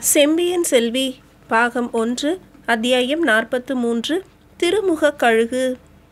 செம்பியன் செல்வி பாகம் ஒன்று அத்தியாயம் நாற்பத்து மூன்று திருமுக கழுகு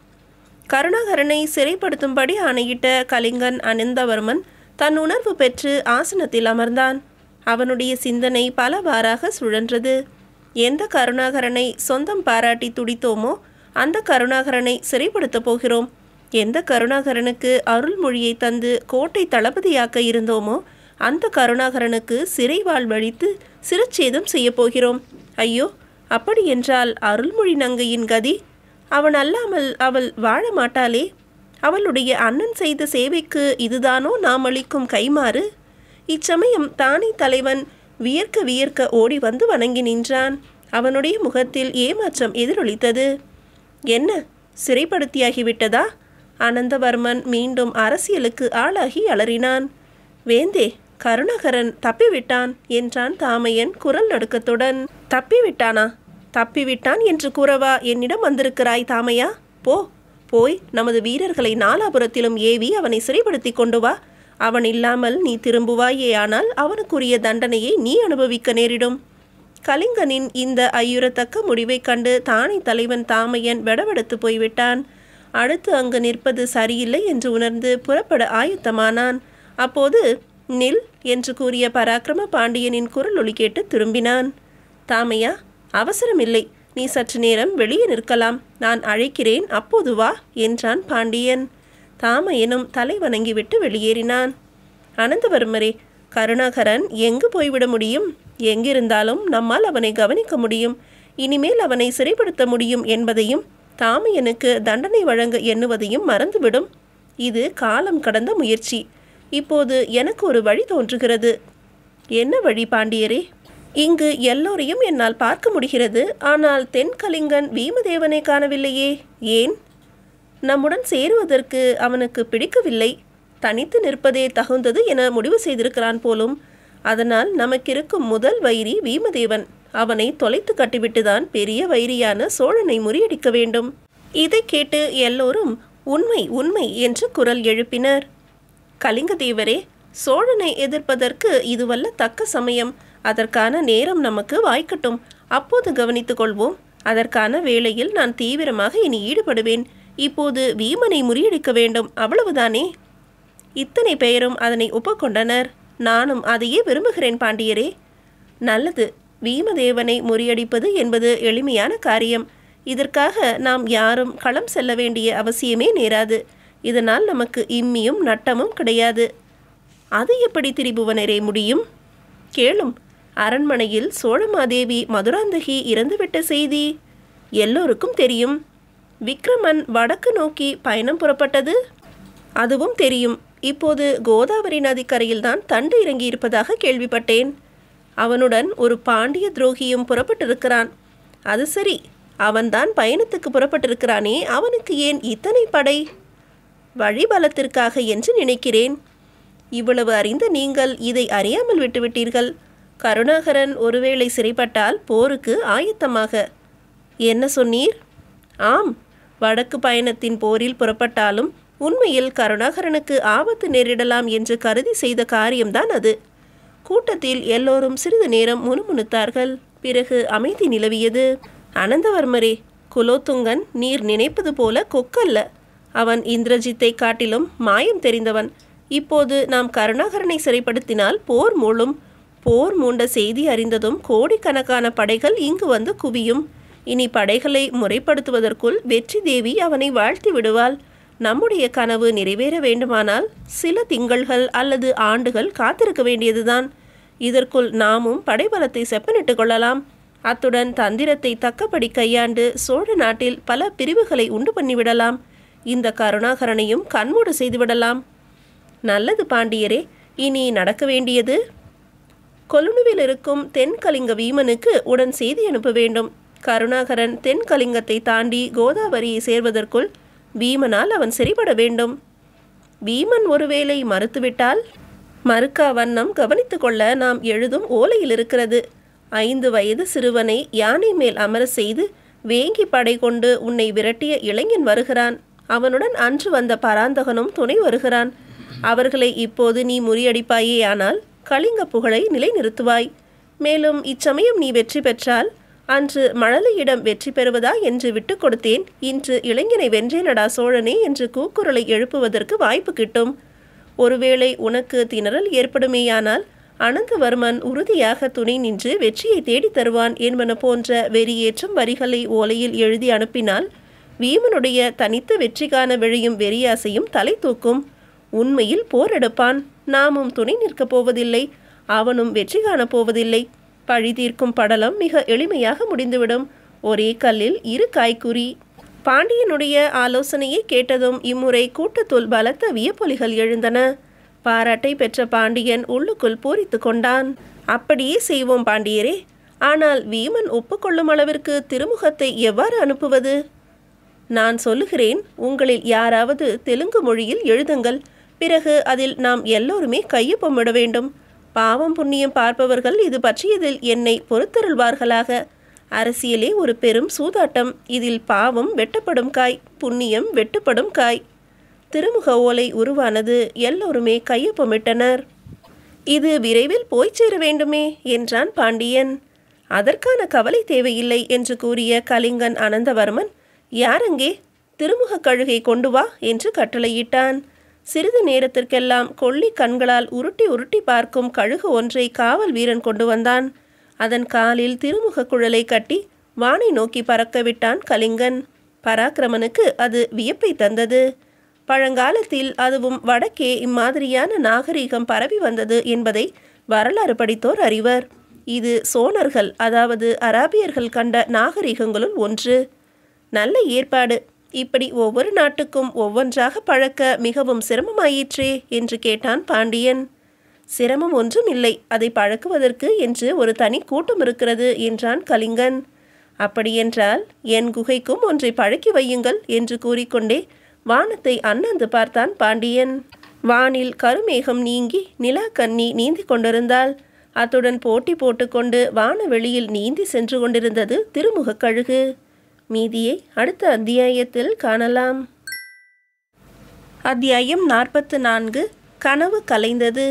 கருணாகரனை சிறைப்படுத்தும்படி ஆணையிட்ட கலிங்கன் அனந்தவர்மன் தன் உணர்வு பெற்று ஆசனத்தில் அமர்ந்தான் அவனுடைய சிந்தனை பலவாறாக சுழன்றது எந்த கருணாகரனை சொந்தம் பாராட்டி துடித்தோமோ அந்த கருணாகரனை சிறைப்படுத்தப் போகிறோம் எந்த கருணாகரனுக்கு அருள்மொழியை தந்து கோட்டை தளபதியாக்க இருந்தோமோ அந்த கருணாகரனுக்கு சிறை வாழ்வழித்து சிரச்சேதம் செய்யப் போகிறோம் ஐயோ அப்படி என்றால் அருள்மொழி நங்கையின் கதி அவன் அல்லாமல் அவள் வாழ மாட்டாளே அவளுடைய அண்ணன் செய்த சேவைக்கு இதுதானோ நாம் அளிக்கும் கைமாறு இச்சமயம் தானே தலைவன் வியர்க்க வியர்க்க ஓடி வந்து வணங்கி நின்றான் அவனுடைய முகத்தில் ஏமாற்றம் எதிரொலித்தது என்ன சிறைப்படுத்தியாகிவிட்டதா அனந்தவர்மன் மீண்டும் அரசியலுக்கு ஆளாகி அலறினான் வேந்தே கருணாகரன் தப்பிவிட்டான் என்றான் தாமையன் குரல் நடுக்கத்துடன் தப்பிவிட்டானா தப்பிவிட்டான் என்று கூறவா என்னிடம் வந்திருக்கிறாய் தாமையா போ போய் நமது வீரர்களை நாலாபுரத்திலும் ஏவி அவனை சிறைப்படுத்தி கொண்டு வா அவன் இல்லாமல் நீ திரும்புவாயே ஆனால் அவனுக்குரிய தண்டனையை நீ அனுபவிக்க நேரிடும் கலிங்கனின் இந்த ஐயுறத்தக்க முடிவைக் கண்டு தானை தலைவன் தாமையன் வெடவெடுத்து போய்விட்டான் அடுத்து அங்கு நிற்பது சரியில்லை என்று உணர்ந்து புறப்பட ஆயத்தமானான் அப்போது நில் என்று கூறிய பராக்கிரம பாண்டியனின் குரல் ஒலி கேட்டு திரும்பினான் தாமையா அவசரமில்லை நீ சற்று நேரம் வெளியே நிற்கலாம் நான் அழைக்கிறேன் அப்போது வா என்றான் பாண்டியன் தாமையனும் தலை வணங்கிவிட்டு வெளியேறினான் அனந்தவர்மரே கருணாகரன் எங்கு போய்விட முடியும் எங்கிருந்தாலும் நம்மால் அவனை கவனிக்க முடியும் இனிமேல் அவனை சிறைப்படுத்த முடியும் என்பதையும் தாமையனுக்கு தண்டனை வழங்க எண்ணுவதையும் மறந்துவிடும் இது காலம் கடந்த முயற்சி இப்போது எனக்கு ஒரு வழி தோன்றுகிறது என்ன வழி பாண்டியரே இங்கு எல்லோரையும் என்னால் பார்க்க முடிகிறது ஆனால் தென்கலிங்கன் வீமதேவனை காணவில்லையே ஏன் நம்முடன் சேருவதற்கு அவனுக்கு பிடிக்கவில்லை தனித்து நிற்பதே தகுந்தது என முடிவு செய்திருக்கிறான் போலும் அதனால் நமக்கிருக்கும் முதல் வைரி வீமதேவன் அவனை தொலைத்து கட்டிவிட்டுதான் பெரிய வைரியான சோழனை முறியடிக்க வேண்டும் இதை கேட்டு எல்லோரும் உண்மை உண்மை என்று குரல் எழுப்பினர் கலிங்கதேவரே சோழனை எதிர்ப்பதற்கு இதுவல்ல தக்க சமயம் அதற்கான நேரம் நமக்கு வாய்க்கட்டும் அப்போது கவனித்துக் கொள்வோம் அதற்கான வேளையில் நான் தீவிரமாக இனி ஈடுபடுவேன் இப்போது வீமனை முறியடிக்க வேண்டும் அவ்வளவுதானே இத்தனை பெயரும் அதனை ஒப்புக்கொண்டனர் நானும் அதையே விரும்புகிறேன் பாண்டியரே நல்லது வீமதேவனை முறியடிப்பது என்பது எளிமையான காரியம் இதற்காக நாம் யாரும் களம் செல்ல வேண்டிய அவசியமே நேராது இதனால் நமக்கு இம்மியும் நட்டமும் கிடையாது அது எப்படி திரிபுவனரே முடியும் கேளும் அரண்மனையில் சோழமாதேவி மதுராந்தகி இறந்துவிட்ட செய்தி எல்லோருக்கும் தெரியும் விக்ரமன் வடக்கு நோக்கி பயணம் புறப்பட்டது அதுவும் தெரியும் இப்போது கோதாவரி நதிக்கரையில்தான் தண்டு இறங்கியிருப்பதாக கேள்விப்பட்டேன் அவனுடன் ஒரு பாண்டிய துரோகியும் புறப்பட்டிருக்கிறான் அது சரி அவன்தான் பயணத்துக்கு புறப்பட்டிருக்கிறானே அவனுக்கு ஏன் இத்தனை படை வழிபலத்திற்காக என்று நினைக்கிறேன் இவ்வளவு அறிந்த நீங்கள் இதை அறியாமல் விட்டுவிட்டீர்கள் கருணாகரன் ஒருவேளை சிறைப்பட்டால் போருக்கு ஆயத்தமாக என்ன சொன்னீர் ஆம் வடக்கு பயணத்தின் போரில் புறப்பட்டாலும் உண்மையில் கருணாகரனுக்கு ஆபத்து நேரிடலாம் என்று கருதி செய்த காரியம்தான் அது கூட்டத்தில் எல்லோரும் சிறிது நேரம் முணுமுணுத்தார்கள் பிறகு அமைதி நிலவியது அனந்தவர்மரே குலோத்துங்கன் நீர் நினைப்பது போல கொக்கல்ல அவன் இந்திரஜித்தை காட்டிலும் மாயம் தெரிந்தவன் இப்போது நாம் கருணாகரனை சிறைப்படுத்தினால் போர் மூளும் போர் மூண்ட செய்தி அறிந்ததும் கோடிக்கணக்கான படைகள் இங்கு வந்து குவியும் இனி படைகளை முறைப்படுத்துவதற்குள் வெற்றி தேவி அவனை வாழ்த்தி விடுவாள் நம்முடைய கனவு நிறைவேற வேண்டுமானால் சில திங்கள்கள் அல்லது ஆண்டுகள் காத்திருக்க வேண்டியதுதான் இதற்குள் நாமும் படைபலத்தை செப்பனிட்டு கொள்ளலாம் அத்துடன் தந்திரத்தை தக்கபடி கையாண்டு சோழ நாட்டில் பல பிரிவுகளை உண்டு பண்ணிவிடலாம் இந்த கருணாகரனையும் கண்மூடு செய்துவிடலாம் நல்லது பாண்டியரே இனி நடக்க வேண்டியது கொலுனுவில் இருக்கும் தென்கலிங்க வீமனுக்கு உடன் செய்தி அனுப்ப வேண்டும் கருணாகரன் தென்கலிங்கத்தை தாண்டி கோதாவரியை சேர்வதற்குள் வீமனால் அவன் சரிபட வேண்டும் வீமன் ஒருவேளை மறுத்துவிட்டால் மறுக்கா வண்ணம் கவனித்து கொள்ள நாம் எழுதும் ஓலையில் இருக்கிறது ஐந்து வயது சிறுவனை யானை மேல் அமர செய்து வேங்கி படை கொண்டு உன்னை விரட்டிய இளைஞன் வருகிறான் அவனுடன் அன்று வந்த பராந்தகனும் துணை வருகிறான் அவர்களை இப்போது நீ முறியடிப்பாயேயானால் கலிங்க புகழை நிலைநிறுத்துவாய் மேலும் இச்சமயம் நீ வெற்றி பெற்றால் அன்று மழலையிடம் வெற்றி பெறுவதா என்று விட்டு கொடுத்தேன் இன்று இளைஞனை வென்றேனடா சோழனே என்று கூக்குரலை எழுப்புவதற்கு வாய்ப்பு கிட்டும் ஒருவேளை உனக்கு திணறல் ஏற்படுமேயானால் அனந்தவர்மன் உறுதியாக துணை நின்று வெற்றியை தேடித் தருவான் என்பன போன்ற வெறியேற்றும் வரிகளை ஓலையில் எழுதி அனுப்பினால் வீமனுடைய தனித்து வெற்றி காண விழையும் வெறியாசையும் தலை தூக்கும் உண்மையில் போரெடுப்பான் நாமும் துணை நிற்கப் போவதில்லை அவனும் வெற்றி காணப் போவதில்லை பழி தீர்க்கும் படலம் மிக எளிமையாக முடிந்துவிடும் ஒரே கல்லில் இரு காய்குறி பாண்டியனுடைய ஆலோசனையை கேட்டதும் இம்முறை கூட்டத்துள் பலத்த வியப்பொலிகள் எழுந்தன பாராட்டை பெற்ற பாண்டியன் உள்ளுக்குள் பூரித்து கொண்டான் அப்படியே செய்வோம் பாண்டியரே ஆனால் வீமன் ஒப்புக்கொள்ளும் அளவிற்கு திருமுகத்தை எவ்வாறு அனுப்புவது நான் சொல்லுகிறேன் உங்களில் யாராவது தெலுங்கு மொழியில் எழுதுங்கள் பிறகு அதில் நாம் எல்லோருமே கையொப்பமிட வேண்டும் பாவம் புண்ணியம் பார்ப்பவர்கள் இது பற்றியதில் என்னை பொறுத்தருள்வார்களாக அரசியலே ஒரு பெரும் சூதாட்டம் இதில் பாவம் வெட்டப்படும் காய் புண்ணியம் வெட்டுப்படும் காய் திருமுக ஓலை உருவானது எல்லோருமே கையொப்பமிட்டனர் இது விரைவில் போய்ச் சேர வேண்டுமே என்றான் பாண்டியன் அதற்கான கவலை தேவையில்லை என்று கூறிய கலிங்கன் அனந்தவர்மன் யாரங்கே திருமுக கழுகை கொண்டு வா என்று கட்டளையிட்டான் சிறிது நேரத்திற்கெல்லாம் கொள்ளி கண்களால் உருட்டி உருட்டி பார்க்கும் கழுகு ஒன்றை காவல் வீரன் கொண்டு வந்தான் அதன் காலில் திருமுக குழலை கட்டி வானை நோக்கி பறக்க விட்டான் கலிங்கன் பராக்கிரமனுக்கு அது வியப்பை தந்தது பழங்காலத்தில் அதுவும் வடக்கே இம்மாதிரியான நாகரிகம் பரவி வந்தது என்பதை வரலாறு படித்தோர் அறிவர் இது சோனர்கள் அதாவது அராபியர்கள் கண்ட நாகரிகங்களுள் ஒன்று நல்ல ஏற்பாடு இப்படி ஒவ்வொரு நாட்டுக்கும் ஒவ்வொன்றாக பழக்க மிகவும் சிரமமாயிற்றே என்று கேட்டான் பாண்டியன் சிரமம் ஒன்றும் இல்லை அதை பழக்குவதற்கு என்று ஒரு தனி கூட்டம் இருக்கிறது என்றான் கலிங்கன் அப்படியென்றால் என் குகைக்கும் ஒன்றை பழக்கி வையுங்கள் என்று கூறிக்கொண்டே வானத்தை அண்ணாந்து பார்த்தான் பாண்டியன் வானில் கருமேகம் நீங்கி நிலா கன்னி நீந்தி கொண்டிருந்தாள் அத்துடன் போட்டி போட்டுக்கொண்டு வானவெளியில் நீந்தி சென்று கொண்டிருந்தது திருமுகக் கழுகு மீதியை அடுத்த அத்தியாயத்தில் காணலாம் அத்தியாயம் நாற்பத்து நான்கு கனவு கலைந்தது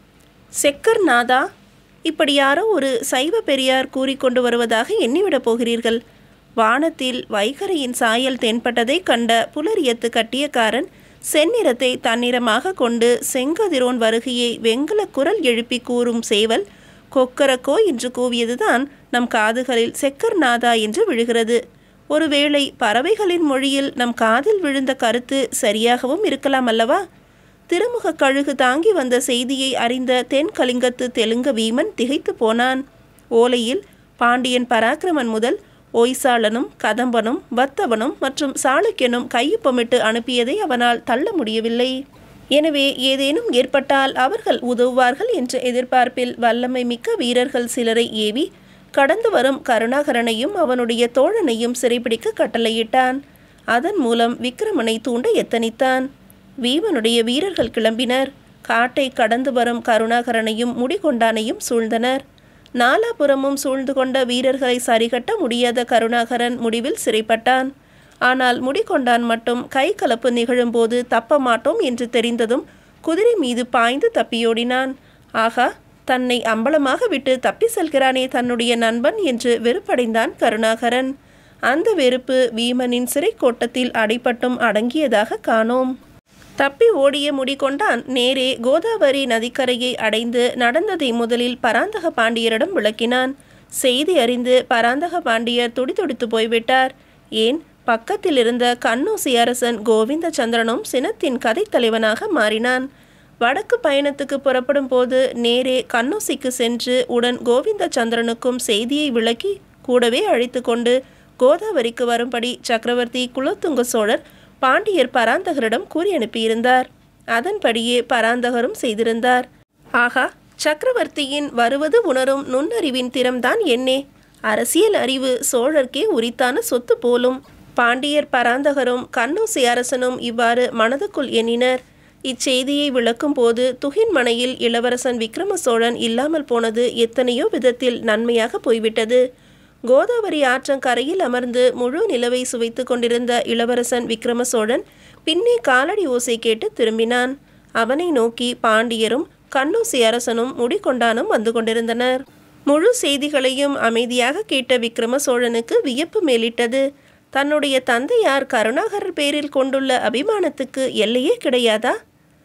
செக்கர் நாதா இப்படி யாரோ ஒரு சைவ பெரியார் கூறிக்கொண்டு வருவதாக எண்ணிவிடப் போகிறீர்கள் வானத்தில் வைகரையின் சாயல் தென்பட்டதை கண்ட புலரியத்து கட்டியக்காரன் செந்நிறத்தை தன்னிறமாக கொண்டு செங்கதிரோன் வருகையை வெங்கல குரல் எழுப்பி கூறும் சேவல் கொக்கரக்கோ என்று கூவியதுதான் நம் காதுகளில் செக்கர் நாதா என்று விழுகிறது ஒருவேளை பறவைகளின் மொழியில் நம் காதில் விழுந்த கருத்து சரியாகவும் இருக்கலாம் அல்லவா திருமுக கழுகு தாங்கி வந்த செய்தியை அறிந்த தென் கலிங்கத்து தெலுங்க வீமன் திகைத்து போனான் ஓலையில் பாண்டியன் பராக்கிரமன் முதல் ஒய்சாளனும் கதம்பனும் வத்தவனும் மற்றும் சாளுக்கியனும் கையொப்பமிட்டு அனுப்பியதை அவனால் தள்ள முடியவில்லை எனவே ஏதேனும் ஏற்பட்டால் அவர்கள் உதவுவார்கள் என்ற எதிர்பார்ப்பில் வல்லமை மிக்க வீரர்கள் சிலரை ஏவி கடந்து வரும் கருணாகரனையும் அவனுடைய தோழனையும் சிறைபிடிக்க கட்டளையிட்டான் அதன் மூலம் விக்கிரமனை தூண்ட எத்தனித்தான் வீமனுடைய வீரர்கள் கிளம்பினர் காட்டை கடந்து வரும் கருணாகரனையும் முடிகொண்டானையும் சூழ்ந்தனர் நாலாபுறமும் சூழ்ந்து கொண்ட வீரர்களை சரிகட்ட முடியாத கருணாகரன் முடிவில் சிறைப்பட்டான் ஆனால் முடிகொண்டான் மட்டும் கை கலப்பு நிகழும்போது தப்ப மாட்டோம் என்று தெரிந்ததும் குதிரை மீது பாய்ந்து தப்பியோடினான் ஆகா தன்னை அம்பலமாக விட்டு தப்பி செல்கிறானே தன்னுடைய நண்பன் என்று வெறுப்படைந்தான் கருணாகரன் அந்த வெறுப்பு வீமனின் சிறை கோட்டத்தில் அடைப்பட்டும் அடங்கியதாக காணோம் தப்பி ஓடிய முடிகொண்டான் நேரே கோதாவரி நதிக்கரையை அடைந்து நடந்ததை முதலில் பராந்தக பாண்டியரிடம் விளக்கினான் செய்தி அறிந்து பராந்தக பாண்டியர் துடிதுடித்து போய்விட்டார் ஏன் பக்கத்தில் இருந்த கண்ணூசி அரசன் கோவிந்த சந்திரனும் சினத்தின் கதைத் தலைவனாக மாறினான் வடக்கு பயணத்துக்கு புறப்படும் போது நேரே கண்ணூசிக்கு சென்று உடன் கோவிந்த சந்திரனுக்கும் செய்தியை விளக்கி கூடவே அழைத்து கொண்டு கோதாவரிக்கு வரும்படி சக்கரவர்த்தி குலோத்துங்க சோழர் பாண்டியர் பராந்தகரிடம் கூறி அனுப்பியிருந்தார் அதன்படியே பராந்தகரும் செய்திருந்தார் ஆகா சக்கரவர்த்தியின் வருவது உணரும் நுண்ணறிவின் திறம்தான் என்னே அரசியல் அறிவு சோழர்க்கே உரித்தான சொத்து போலும் பாண்டியர் பராந்தகரும் கண்ணூசி அரசனும் இவ்வாறு மனதுக்குள் எண்ணினர் இச்செய்தியை விளக்கும் போது துகின்மனையில் இளவரசன் விக்ரம சோழன் இல்லாமல் போனது எத்தனையோ விதத்தில் நன்மையாக போய்விட்டது கோதாவரி ஆற்றங்கரையில் அமர்ந்து முழு நிலவை சுவைத்து கொண்டிருந்த இளவரசன் விக்ரம சோழன் பின்னே காலடி ஓசை கேட்டு திரும்பினான் அவனை நோக்கி பாண்டியரும் கண்ணூசி அரசனும் முடிகொண்டானும் வந்து கொண்டிருந்தனர் முழு செய்திகளையும் அமைதியாக கேட்ட விக்ரம சோழனுக்கு வியப்பு மேலிட்டது தன்னுடைய தந்தையார் கருணாகரர் பேரில் கொண்டுள்ள அபிமானத்துக்கு எல்லையே கிடையாதா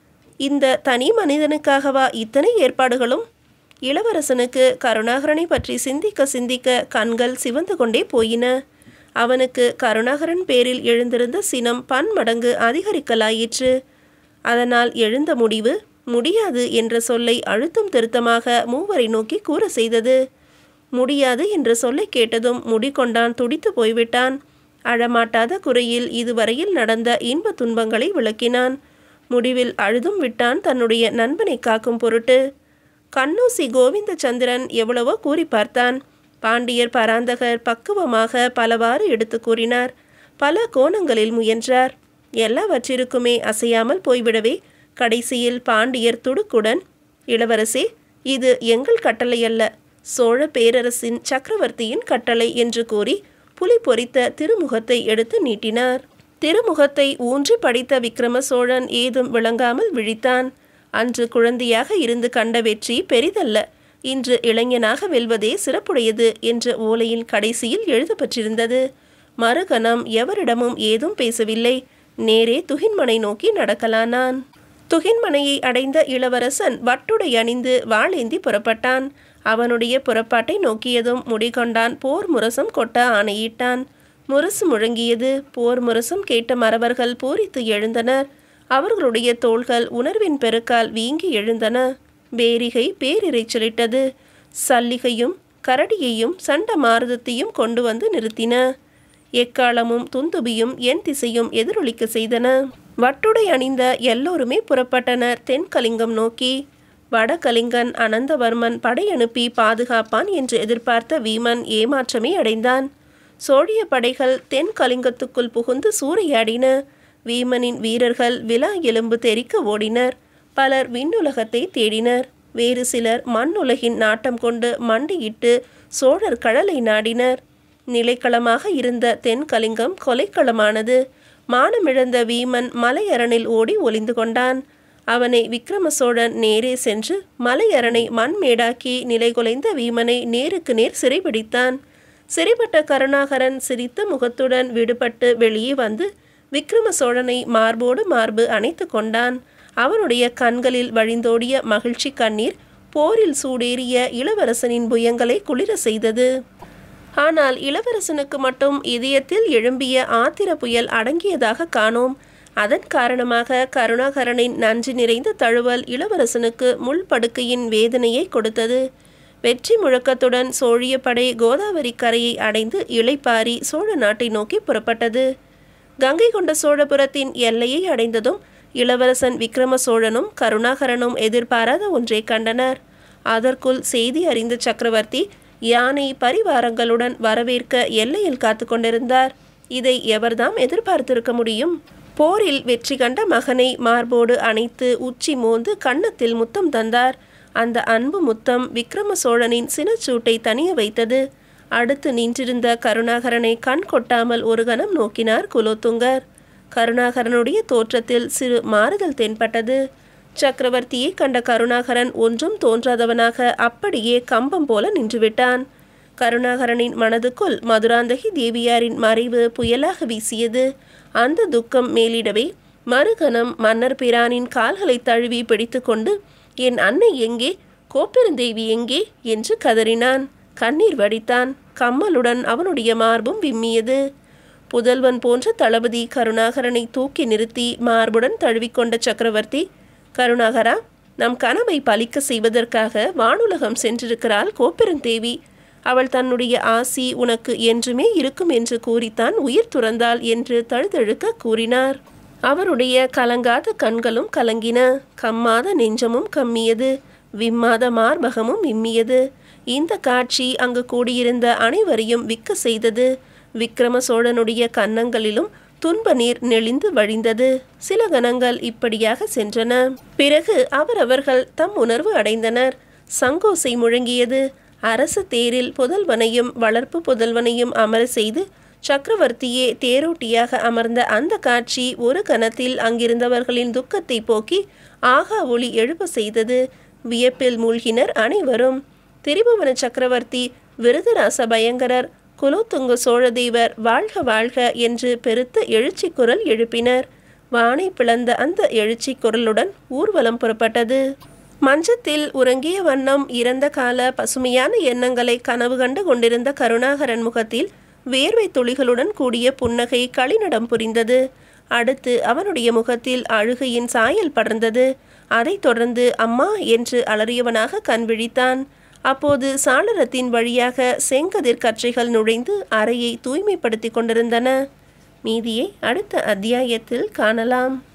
இந்த தனி மனிதனுக்காகவா இத்தனை ஏற்பாடுகளும் இளவரசனுக்கு கருணாகரனை பற்றி சிந்திக்க சிந்திக்க கண்கள் சிவந்து கொண்டே போயின அவனுக்கு கருணாகரன் பேரில் எழுந்திருந்த சினம் பன்மடங்கு அதிகரிக்கலாயிற்று அதனால் எழுந்த முடிவு முடியாது என்ற சொல்லை அழுத்தம் திருத்தமாக மூவரை நோக்கி கூற செய்தது முடியாது என்ற சொல்லை கேட்டதும் முடிகொண்டான் துடித்து போய்விட்டான் அழமாட்டாத குறையில் இதுவரையில் நடந்த இன்ப துன்பங்களை விளக்கினான் முடிவில் அழுதும் விட்டான் தன்னுடைய நண்பனை காக்கும் பொருட்டு கண்ணூசி கோவிந்தச்சந்திரன் எவ்வளவோ கூறி பார்த்தான் பாண்டியர் பராந்தகர் பக்குவமாக பலவாறு எடுத்து கூறினார் பல கோணங்களில் முயன்றார் எல்லாவற்றிற்குமே அசையாமல் போய்விடவே கடைசியில் பாண்டியர் துடுக்குடன் இளவரசே இது எங்கள் கட்டளை அல்ல சோழ பேரரசின் சக்கரவர்த்தியின் கட்டளை என்று கூறி புலி பொறித்த திருமுகத்தை எடுத்து நீட்டினார் திருமுகத்தை ஊன்றி படித்த விக்ரம சோழன் ஏதும் விளங்காமல் விழித்தான் அன்று குழந்தையாக இருந்து கண்ட வெற்றி பெரிதல்ல இன்று இளைஞனாக வெல்வதே சிறப்புடையது என்ற ஓலையின் கடைசியில் எழுதப்பட்டிருந்தது மறுகணம் எவரிடமும் ஏதும் பேசவில்லை நேரே துகின்மனை நோக்கி நடக்கலானான் துகின்மனையை அடைந்த இளவரசன் வட்டுடை அணிந்து வாளேந்தி புறப்பட்டான் அவனுடைய புறப்பாட்டை நோக்கியதும் முடிகொண்டான் போர் முரசம் கொட்ட ஆணையிட்டான் முரசு முழங்கியது போர் முரசம் கேட்ட மறவர்கள் பூரித்து எழுந்தனர் அவர்களுடைய தோள்கள் உணர்வின் பெருக்கால் வீங்கி எழுந்தன பேரிகை பேரிரைச்சலிட்டது சல்லிகையும் கரடியையும் சண்ட மாருதத்தையும் கொண்டு வந்து நிறுத்தின எக்காலமும் துந்துபியும் என் திசையும் எதிரொலிக்க செய்தன வட்டுடை அணிந்த எல்லோருமே புறப்பட்டனர் தென்கலிங்கம் நோக்கி வடகலிங்கன் அனந்தவர்மன் படையனுப்பி பாதுகாப்பான் என்று எதிர்பார்த்த வீமன் ஏமாற்றமே அடைந்தான் சோழிய படைகள் தென் கலிங்கத்துக்குள் புகுந்து சூறையாடின வீமனின் வீரர்கள் விலா எலும்பு தெறிக்க ஓடினர் பலர் விண்ணுலகத்தை தேடினர் வேறு சிலர் மண்ணுலகின் நாட்டம் கொண்டு மண்டியிட்டு சோழர் கடலை நாடினர் நிலைக்களமாக இருந்த தென்கலிங்கம் கொலைக்களமானது மானமிழந்த வீமன் மலையரணில் ஓடி ஒளிந்து கொண்டான் அவனை விக்ரம சோழன் நேரே சென்று மலையரணை மண்மேடாக்கி நிலைகுலைந்த வீமனை நேருக்கு நேர் சிறைபிடித்தான் சிறைப்பட்ட கருணாகரன் சிரித்த முகத்துடன் விடுபட்டு வெளியே வந்து விக்ரம சோழனை மார்போடு மார்பு அணைத்து கொண்டான் அவனுடைய கண்களில் வழிந்தோடிய மகிழ்ச்சி கண்ணீர் போரில் சூடேறிய இளவரசனின் புயங்களை குளிர செய்தது ஆனால் இளவரசனுக்கு மட்டும் இதயத்தில் எழும்பிய ஆத்திர புயல் அடங்கியதாக காணோம் அதன் காரணமாக கருணாகரனின் நன்றி நிறைந்த தழுவல் இளவரசனுக்கு முள்படுக்கையின் வேதனையை கொடுத்தது வெற்றி முழக்கத்துடன் சோழிய படை கோதாவரி கரையை அடைந்து இளைப்பாரி சோழ நாட்டை நோக்கி புறப்பட்டது கங்கை கொண்ட சோழபுரத்தின் எல்லையை அடைந்ததும் இளவரசன் விக்ரம சோழனும் கருணாகரனும் எதிர்பாராத ஒன்றை கண்டனர் அதற்குள் செய்தி அறிந்த சக்கரவர்த்தி யானை பரிவாரங்களுடன் வரவேற்க எல்லையில் காத்து கொண்டிருந்தார் இதை எவர்தாம் எதிர்பார்த்திருக்க முடியும் போரில் வெற்றி கண்ட மகனை மார்போடு அணைத்து உச்சி மோந்து கன்னத்தில் முத்தம் தந்தார் அந்த அன்பு முத்தம் விக்ரம சோழனின் சினச்சூட்டை தனிய வைத்தது அடுத்து நின்றிருந்த கருணாகரனை கண் கொட்டாமல் ஒரு கணம் நோக்கினார் குலோத்துங்கர் கருணாகரனுடைய தோற்றத்தில் சிறு மாறுதல் தென்பட்டது சக்கரவர்த்தியை கண்ட கருணாகரன் ஒன்றும் தோன்றாதவனாக அப்படியே கம்பம் போல நின்றுவிட்டான் கருணாகரனின் மனதுக்குள் மதுராந்தகி தேவியாரின் மறைவு புயலாக வீசியது அந்த துக்கம் மேலிடவே மறுகணம் மன்னர் பிரானின் கால்களை தழுவி பிடித்துக்கொண்டு என் அன்னை எங்கே கோப்பெருந்தேவி எங்கே என்று கதறினான் கண்ணீர் வடித்தான் கம்மலுடன் அவனுடைய மார்பும் விம்மியது புதல்வன் போன்ற தளபதி கருணாகரனை தூக்கி நிறுத்தி மார்புடன் தழுவிக்கொண்ட சக்கரவர்த்தி கருணாகரா நம் கனவை பலிக்க செய்வதற்காக வானுலகம் சென்றிருக்கிறாள் கோப்பெருந்தேவி அவள் தன்னுடைய ஆசி உனக்கு என்றுமே இருக்கும் என்று கூறித்தான் உயிர் துறந்தாள் என்று தழுதழுக்க கூறினார் அவருடைய கலங்காத கண்களும் கலங்கின கம்மாத நெஞ்சமும் கம்மியது விம்மாத மார்பகமும் விம்மியது இந்த காட்சி அங்கு கூடியிருந்த அனைவரையும் விக்க செய்தது விக்ரம சோழனுடைய கன்னங்களிலும் துன்ப நீர் நெளிந்து வழிந்தது சில கணங்கள் இப்படியாக சென்றன பிறகு அவரவர்கள் தம் உணர்வு அடைந்தனர் சங்கோசை முழங்கியது அரச தேரில் புதல்வனையும் வளர்ப்பு புதல்வனையும் அமர செய்து சக்கரவர்த்தியே தேரோட்டியாக அமர்ந்த அந்த காட்சி ஒரு கணத்தில் அங்கிருந்தவர்களின் துக்கத்தை போக்கி ஆகா ஒளி எழுப்ப செய்தது வியப்பில் மூழ்கினர் அனைவரும் திரிபுவன சக்கரவர்த்தி விருதராச பயங்கரர் குலோத்துங்க சோழதேவர் வாழ்க வாழ்க என்று பெருத்த எழுச்சி குரல் எழுப்பினர் வானை பிளந்த அந்த எழுச்சி குரலுடன் ஊர்வலம் புறப்பட்டது மஞ்சத்தில் உறங்கிய வண்ணம் இறந்த கால பசுமையான எண்ணங்களை கனவு கண்டு கொண்டிருந்த கருணாகரன் முகத்தில் வேர்வை துளிகளுடன் கூடிய புன்னகை களிநடம் புரிந்தது அடுத்து அவனுடைய முகத்தில் அழுகையின் சாயல் படர்ந்தது அதைத் தொடர்ந்து அம்மா என்று அலறியவனாக கண் விழித்தான் அப்போது சாளரத்தின் வழியாக செங்கதிர் கற்றைகள் நுழைந்து அறையை தூய்மைப்படுத்திக் கொண்டிருந்தன மீதியை அடுத்த அத்தியாயத்தில் காணலாம்